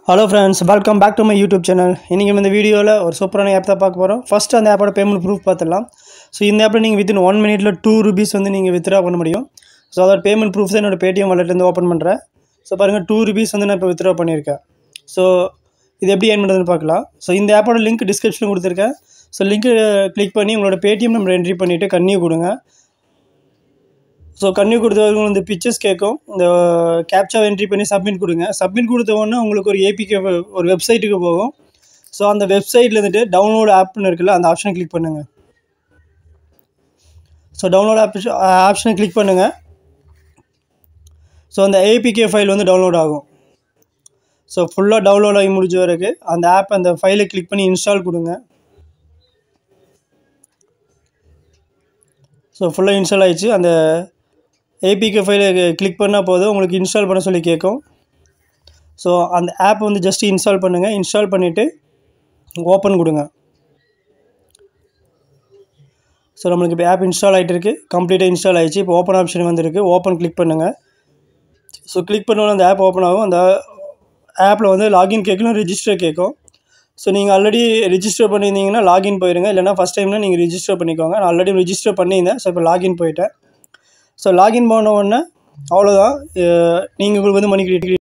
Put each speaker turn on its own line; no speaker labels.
hello friends welcome back to my YouTube channel இன்றைக்கி இந்த வீடியோவில் ஒரு சூப்பரான ஆப் தான் பார்க்க போகிறோம் ஃபஸ்ட்டு அந்த ஆப்போட பேமெண்ட் ப்ரூஃப் பார்த்துடலாம் ஸோ இந்த ஆப்பில் நீங்கள் வித்தின் ஒன் மினிட்ல டூ ருபீஸ் வந்து நீங்கள் வித்ரா பண்ண முடியும் ஸோ அதோட பேமெண்ட் ப்ரூஃப் தான் என்னோட பேடிஎம் வாலெட்லேருந்து ஓப்பன் பண்ணுறேன் ஸோ பாருங்கள் டூ ருபீஸ் வந்து நான் இப்போ வித்ரா பண்ணியிருக்கேன் ஸோ இது எப்படி ஏன் பண்ணுறதுன்னு பார்க்கலாம் ஸோ இந்த ஆப்போட லிங்க் டிஸ்கிரிப்ஷனில் கொடுத்துருக்கேன் ஸோ லிங்க்கு கிளிக் பண்ணி உங்களோட பேடிஎம் நம்பர் என்ட்ரி பண்ணிவிட்டு கன்னியூ கொடுங்க ஸோ கன்னியூ கொடுத்தவங்க இந்த பிக்சர்ஸ் கேட்கும் இந்த கேப்சா என்ட்ரி பண்ணி சப்மிட் கொடுங்க சப்மிட் கொடுத்த உடனே உங்களுக்கு ஒரு ஏபிகே ஒரு வெப்சைட்டுக்கு போகும் ஸோ அந்த வெப்சைட்டில் இருந்துட்டு டவுன்லோட் ஆப்னு இருக்குல்ல அந்த ஆப்ஷனை கிளிக் பண்ணுங்கள் ஸோ டவுன்லோட் ஆப் ஆப்ஷனை கிளிக் பண்ணுங்கள் ஸோ அந்த ஏபிகே ஃபைல் வந்து டவுன்லோட் ஆகும் ஸோ ஃபுல்லாக டவுன்லோட் ஆகி முடிஞ்ச வரைக்கும் அந்த ஆப் அந்த ஃபைலை கிளிக் பண்ணி இன்ஸ்டால் கொடுங்க ஸோ ஃபுல்லாக இன்ஸ்டால் ஆயிடுச்சு அந்த ஏபிகே ஃபைலை கிளிக் பண்ணால் போதும் உங்களுக்கு இன்ஸ்டால் பண்ண சொல்லி கேட்கும் ஸோ அந்த ஆப் வந்து ஜஸ்ட் இன்ஸ்டால் பண்ணுங்கள் இன்ஸ்டால் பண்ணிவிட்டு ஓப்பன் கொடுங்க ஸோ நம்மளுக்கு இப்போ ஆப் இன்ஸ்டால் ஆகிட்டு இருக்குது கம்ப்ளீட்டாக இன்ஸ்டால் ஆகிடுச்சு இப்போ ஓப்பன் ஆப்ஷன் வந்திருக்கு ஓப்பன் கிளிக் பண்ணுங்கள் ஸோ கிளிக் பண்ணோன்னு அந்த ஆப் ஓப்பன் ஆகும் அந்த ஆப்பில் வந்து லாகின் கேட்கணும் ரிஜிஸ்டர் கேட்கும் ஸோ நீங்கள் ஆல்ரெடி ரிஜிஸ்டர் பண்ணியிருந்தீங்கன்னா லாகின் போயிருங்க இல்லைனா ஃபஸ்ட் டைம்னா நீங்கள் ரிஜிஸ்டர் பண்ணிக்கோங்க நான் ஆல்ரெடி ரிஜிஸ்டர் பண்ணியிருந்தேன் ஸோ இப்போ லாகின் போயிட்டேன் ஸோ லாகின் பண்ண உடனே அவ்வளோதான் நீங்கள் உங்களுக்கு வந்து மணி கிரெடிட்